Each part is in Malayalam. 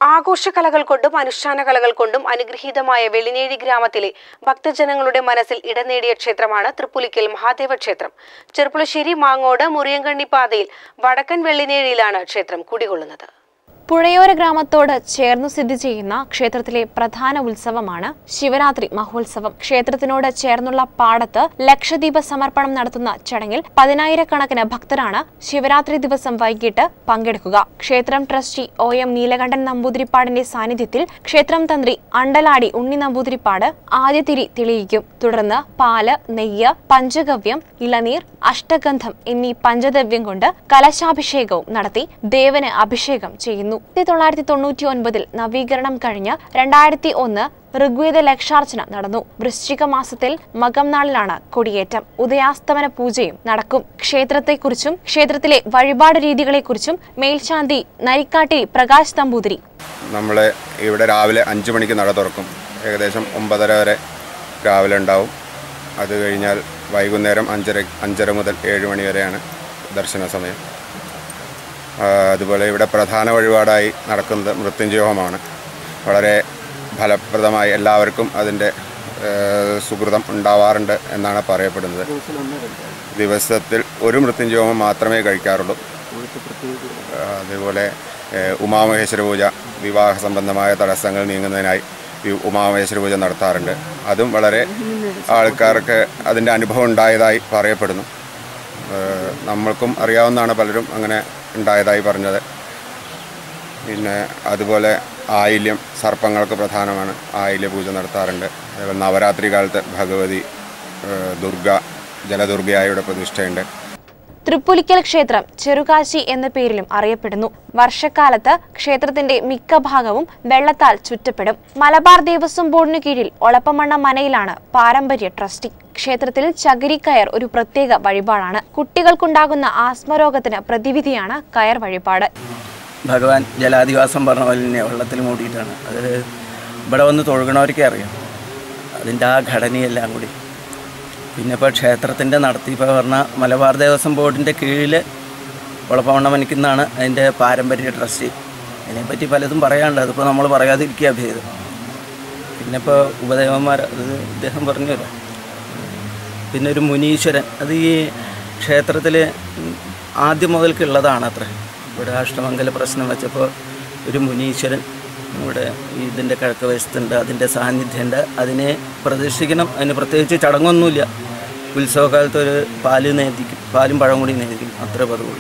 ആഘോഷകലകൾ കൊണ്ടും അനുഷ്ഠാന കലകൾ കൊണ്ടും അനുഗ്രഹീതമായ വെളിനേഴി ഗ്രാമത്തിലെ ഭക്തജനങ്ങളുടെ മനസ്സിൽ ഇടം നേടിയ ക്ഷേത്രമാണ് തൃപ്പുലിക്കൽ മഹാദേവ ക്ഷേത്രം ചെറുപ്പുളശ്ശേരി മാങ്ങോട് മുറിയങ്കണ്ണി പാതയിൽ വടക്കൻ വെള്ളിനേഴിയിലാണ് ക്ഷേത്രം കുടികൊള്ളുന്നത് പുഴയോര ഗ്രാമത്തോട് ചേർന്നു സ്ഥിതി ചെയ്യുന്ന ക്ഷേത്രത്തിലെ പ്രധാന ഉത്സവമാണ് ശിവരാത്രി മഹോത്സവം ക്ഷേത്രത്തിനോട് ചേർന്നുള്ള പാടത്ത് ലക്ഷദീപ സമർപ്പണം നടത്തുന്ന ചടങ്ങിൽ പതിനായിരക്കണക്കിന് ഭക്തരാണ് ശിവരാത്രി ദിവസം വൈകിട്ട് പങ്കെടുക്കുക ക്ഷേത്രം ട്രസ്റ്റി ഒ എം നീലകണ്ഠൻ നമ്പൂതിരിപ്പാടിന്റെ സാന്നിധ്യത്തിൽ ക്ഷേത്രം തന്ത്രി അണ്ടലാടി ഉണ്ണി നമ്പൂതിരിപ്പാട് ആദ്യതിരി തെളിയിക്കും തുടർന്ന് പാല് നെയ്യ് പഞ്ചഗവ്യം ഇളനീർ അഷ്ടഗന്ധം എന്നീ പഞ്ചദ്രവ്യം കൊണ്ട് കലശാഭിഷേകവും നടത്തി ദേവന് അഭിഷേകം ചെയ്യുന്നു ആയിരത്തി തൊള്ളായിരത്തി തൊണ്ണൂറ്റി ഒൻപതിൽ നവീകരണം കഴിഞ്ഞ് രണ്ടായിരത്തി ഒന്ന് ഋഗ്വേദ ലക്ഷാർച്ചന നടന്നു വൃശ്ചിക മാസത്തിൽ മകം നാളിലാണ് കൊടിയേറ്റം ഉദയാസ്തമന പൂജയും നടക്കും ക്ഷേത്രത്തെക്കുറിച്ചും ക്ഷേത്രത്തിലെ വഴിപാട് രീതികളെക്കുറിച്ചും മേൽശാന്തി നരിക്കാട്ടി പ്രകാശ് തമ്പൂതിരി നമ്മൾ ഇവിടെ രാവിലെ അഞ്ച് മണിക്ക് നട തുറക്കും ഏകദേശം ഒമ്പതര വരെ രാവിലെ ഉണ്ടാവും അത് കഴിഞ്ഞാൽ വൈകുന്നേരം അഞ്ചര അഞ്ചര മുതൽ ഏഴ് മണി വരെയാണ് ദർശന സമയം ആ, അതുപോലെ ഇവിടെ പ്രധാന വഴിപാടായി നടക്കുന്നത് മൃത്യുഞ്ജയോഹമാണ് വളരെ ഫലപ്രദമായി എല്ലാവർക്കും അതിൻ്റെ ഏ, സുഹൃതം ഉണ്ടാവാറുണ്ട് എന്നാണ് പറയപ്പെടുന്നത് ദിവസത്തിൽ ഒരു മൃത്യുഞ്ജയോഹം മാത്രമേ കഴിക്കാറുള്ളൂ അതേപോലെ ഏഹ്, ഉമാമഹേശ്വര പൂജ വിവാഹ സംബന്ധമായ തടസ്സങ്ങൾ നീങ്ങുന്നതിനായി ഈ ഉമാമഹേശ്വര പൂജ നടത്താറുണ്ട് അതും വളരെ ആൾക്കാർക്ക് അതിൻ്റെ അനുഭവം ഉണ്ടായതായി പറയപ്പെടുന്നു ഏഹ്, നമ്മൾക്കും അറിയാവുന്നതാണ് പലരും അങ്ങനെ ഉണ്ടായതായി പറഞ്ഞത് പിന്നെ അതുപോലെ ആയില്യം സർപ്പങ്ങൾക്ക് പ്രധാനമാണ് ആയില്യ പൂജ നടത്താറുണ്ട് അതേപോലെ നവരാത്രി കാലത്ത് ഭഗവതി ഏഹ്, ദുർഗ ജലദുർഗയായുടെ പ്രതിഷ്ഠയുണ്ട് തൃപ്പുലിക്കൽ ക്ഷേത്രം ചെറുകാശി എന്ന പേരിലും അറിയപ്പെടുന്നു വർഷക്കാലത്ത് ക്ഷേത്രത്തിന്റെ മിക്ക ഭാഗവും വെള്ളത്താൽ ചുറ്റപ്പെടും മലബാർ ദേവസ്വം ബോർഡിനു കീഴിൽ ഒളപ്പമണ്ണ മനയിലാണ് പാരമ്പര്യ ട്രസ്റ്റി ക്ഷേത്രത്തിൽ ചകിരിക്കയർ ഒരു പ്രത്യേക വഴിപാടാണ് കുട്ടികൾക്കുണ്ടാകുന്ന ആസ്മരോഗത്തിന് പ്രതിവിധിയാണ് കയർ വഴിപാട് ഭഗവാൻ ജലാധിവാസം പറഞ്ഞ പോലെ തന്നെ വെള്ളത്തിൽ മൂടിയിട്ടാണ് അത് ഇവിടെ വന്ന് തൊഴുകണവർക്കേ അറിയാം അതിൻ്റെ ആ ഘടനയെല്ലാം കൂടി പിന്നെ ഇപ്പോൾ ക്ഷേത്രത്തിൻ്റെ നടത്തിപ്പ് പറഞ്ഞ മലബാർ ദേവസ്വം ബോർഡിൻ്റെ കീഴിൽ ഉളപ്പമണ്ണമനിക്കുന്നാണ് അതിൻ്റെ പാരമ്പര്യ ട്രസ്റ്റ് അതിനെപ്പറ്റി പലതും പറയാനുണ്ട് അതിപ്പോൾ നമ്മൾ പറയാതിരിക്കുക ഭേദം പിന്നെ ഇപ്പോൾ ഉപദേവന്മാർ അത് ഇദ്ദേഹം പറഞ്ഞല്ലോ പിന്നെ ഒരു മുനീശ്വരൻ അത് ഈ ക്ഷേത്രത്തിൽ ആദ്യം മുതൽക്കുള്ളതാണ് അത്ര ഇവിടെ അഷ്ടമംഗല പ്രശ്നം വെച്ചപ്പോൾ ഒരു മുനീശ്വരൻ ഇവിടെ ഇതിൻ്റെ കിഴക്ക് വശത്തുണ്ട് അതിൻ്റെ സാന്നിധ്യമുണ്ട് അതിനെ പ്രതിഷ്ഠിക്കണം അതിന് പ്രത്യേകിച്ച് ചടങ്ങൊന്നുമില്ല ഉത്സവകാലത്ത് ഒരു പാല് നേദിക്കും പാലും പഴം കൂടി നേദിക്കും അത്ര പതിവുള്ളൂ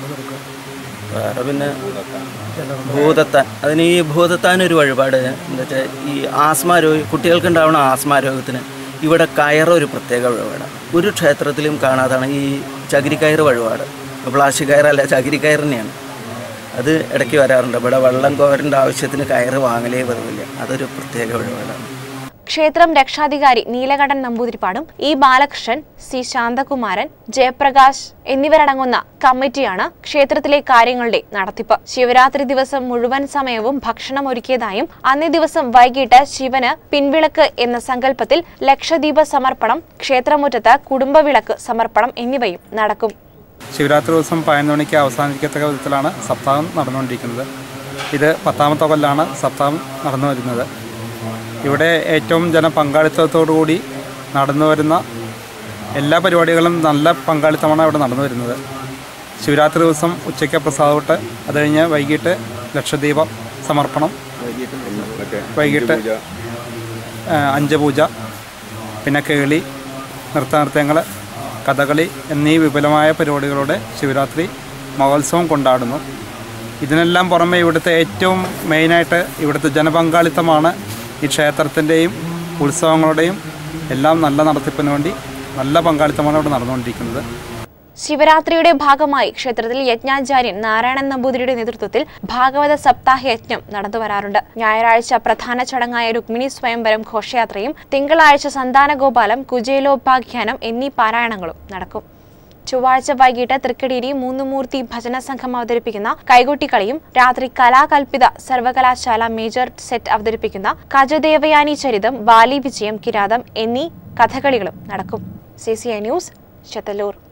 വേറെ പിന്നെ ഭൂതത്താൻ അതിന് ഈ ഭൂതത്താൻ ഒരു വഴിപാട് എന്താ വെച്ചാൽ ഈ ആസ്മ രോഗി കുട്ടികൾക്ക് ഉണ്ടാവുന്ന ആസ്മ രോഗത്തിന് ഇവിടെ കയറ് ഒരു പ്രത്യേക വഴിപാടാണ് ഒരു ക്ഷേത്രത്തിലും കാണാതാണ് ഈ ചകിരിക്കയറ് വഴിപാട് പ്ലാസ്റ്റിക് കയറല്ല ചകിരിക്കയർ തന്നെയാണ് അത് ഇടയ്ക്ക് വരാറുണ്ട് ഇവിടെ വെള്ളം കോരേണ്ട ആവശ്യത്തിന് കയറ് വാങ്ങലേ പതിവില്ല അതൊരു പ്രത്യേക വഴിപാടാണ് ക്ഷേത്രം രക്ഷാധികാരി നീലകണ്ഠൻ നമ്പൂതിരിപ്പാടും ഇ ബാലകൃഷ്ണൻ സി ശാന്തകുമാരൻ ജയപ്രകാശ് എന്നിവരടങ്ങുന്ന കമ്മിറ്റിയാണ് ക്ഷേത്രത്തിലെ കാര്യങ്ങളുടെ നടത്തിപ്പ് ശിവരാത്രി ദിവസം മുഴുവൻ സമയവും ഭക്ഷണം ഒരുക്കിയതായും അന്നേ ദിവസം വൈകിട്ട് ശിവന് പിൻവിളക്ക് എന്ന സങ്കല്പത്തിൽ ലക്ഷദീപ സമർപ്പണം ക്ഷേത്രമുറ്റത്ത് കുടുംബവിളക്ക് സമർപ്പണം എന്നിവയും നടക്കും ശിവരാത്രി ദിവസം പതിനൊന്ന് മണിക്ക് അവസാനിക്കത്തക്ക വിധത്തിലാണ് സപ്താഹം നടന്നുകൊണ്ടിരിക്കുന്നത് ഇത് പത്താമത്തെ കൊല്ലാണ് സപ്താഹം നടന്നു വരുന്നത് ഇവിടെ ഏറ്റവും ജനപങ്കാളിത്തത്തോടുകൂടി നടന്നു വരുന്ന എല്ലാ പരിപാടികളും നല്ല പങ്കാളിത്തമാണ് ഇവിടെ നടന്നു വരുന്നത് ശിവരാത്രി ദിവസം ഉച്ചയ്ക്ക് പ്രസാദോട്ട് അത് കഴിഞ്ഞ് വൈകിട്ട് ലക്ഷദീപ സമർപ്പണം വൈകിട്ട് ആ, അഞ്ച് പൂജ പിന്നെ കേളി നൃത്തനൃത്യങ്ങൾ കഥകളി എന്നീ വിപുലമായ പരിപാടികളോടെ ശിവരാത്രി മഹോത്സവം കൊണ്ടാടുന്നു ഇതിനെല്ലാം പുറമെ ഇവിടുത്തെ ഏറ്റവും മെയിനായിട്ട് ഇവിടുത്തെ ജനപങ്കാളിത്തമാണ് ഈ ക്ഷേത്രത്തിൻ്റെയും ഉത്സവങ്ങളുടെയും എല്ലാം നല്ല നടത്തിപ്പിന് വേണ്ടി നല്ല പങ്കാളിത്തമാണ് ഇവിടെ നടന്നുകൊണ്ടിരിക്കുന്നത് ശിവരാത്രിയുടെ ഭാഗമായി ക്ഷേത്രത്തിൽ യജ്ഞാചാര്യൻ നാരായണൻ നമ്പൂതിരിയുടെ നേതൃത്വത്തിൽ ഭാഗവത സപ്താഹ യജ്ഞം നടന്നു വരാറുണ്ട് ഞായറാഴ്ച പ്രധാന ചടങ്ങായ രുക്മിണി സ്വയംവരം ഘോഷയാത്രയും തിങ്കളാഴ്ച സന്താനഗോപാലം കുജേലോപാഖ്യാനം എന്നീ പാരായണങ്ങളും നടക്കും ചൊവ്വാഴ്ച വൈകിട്ട് തൃക്കടീരി മൂന്നുമൂർത്തി ഭജന സംഘം അവതരിപ്പിക്കുന്ന കൈകൊട്ടിക്കളിയും രാത്രി കലാകൽപിത സർവകലാശാല മേജർ സെറ്റ് അവതരിപ്പിക്കുന്ന കജദേവയാനി ചരിതം ബാലി വിജയം കിരാതം എന്നീ കഥകളികളും നടക്കും സി സി ഐ ന്യൂസ് ശതലൂർ